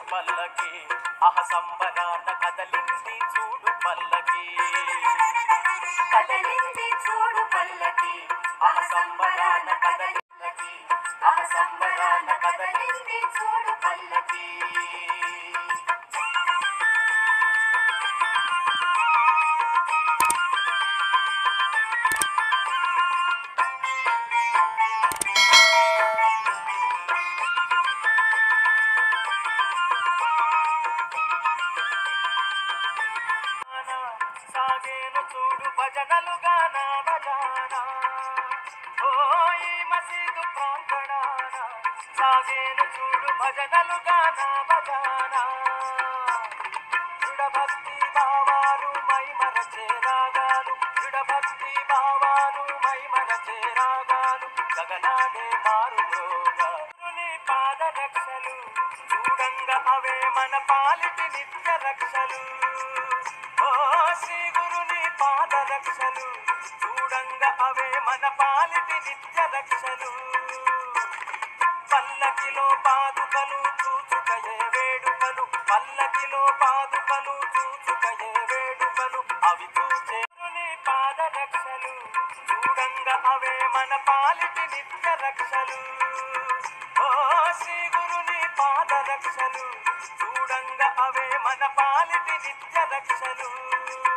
పల్లకి అహ సంబరాన కదలింది చూడు పల్లకి కదలింది చూడు పల్లకి ఆ సంబరాన కదలింది ఆ సంబరాన కదలింది చూడు పల్లకి సాగేను చూడు భజనలు గానా భజానా ఓ ఈ మసీదు ప్రాంగణాన సాగేను చూడు భజనలు గానా భజానా దృఢభక్తి భావాలు మై మరచే రాగాలు దృఢభక్తి భావాలు మై మరచే రాగాలు గగనాడే మారు మ్రోగాలుని పాదరక్షలు చూడంగా అవే మన పాలిటి నిత్య రక్షలు ఓ శ్రీ గురుని పాదరక్షలు చూడంగా అవే మన పాలిటి నిత్య రక్షలు పల్లకిలో పాదుకలు చూచుకయే వేడుకలు పల్లకిలో పాదుకలు చూచుకయే వేడుకలు అవి చూచే గురుని పాదరక్షలు చూడంగా అవే మన పాలిటి నిత్య రక్షలు ఓ శ్రీ గురుని పాదరక్షలు చూడంగా అవే మన పాలిటి నిత్య రక్షలు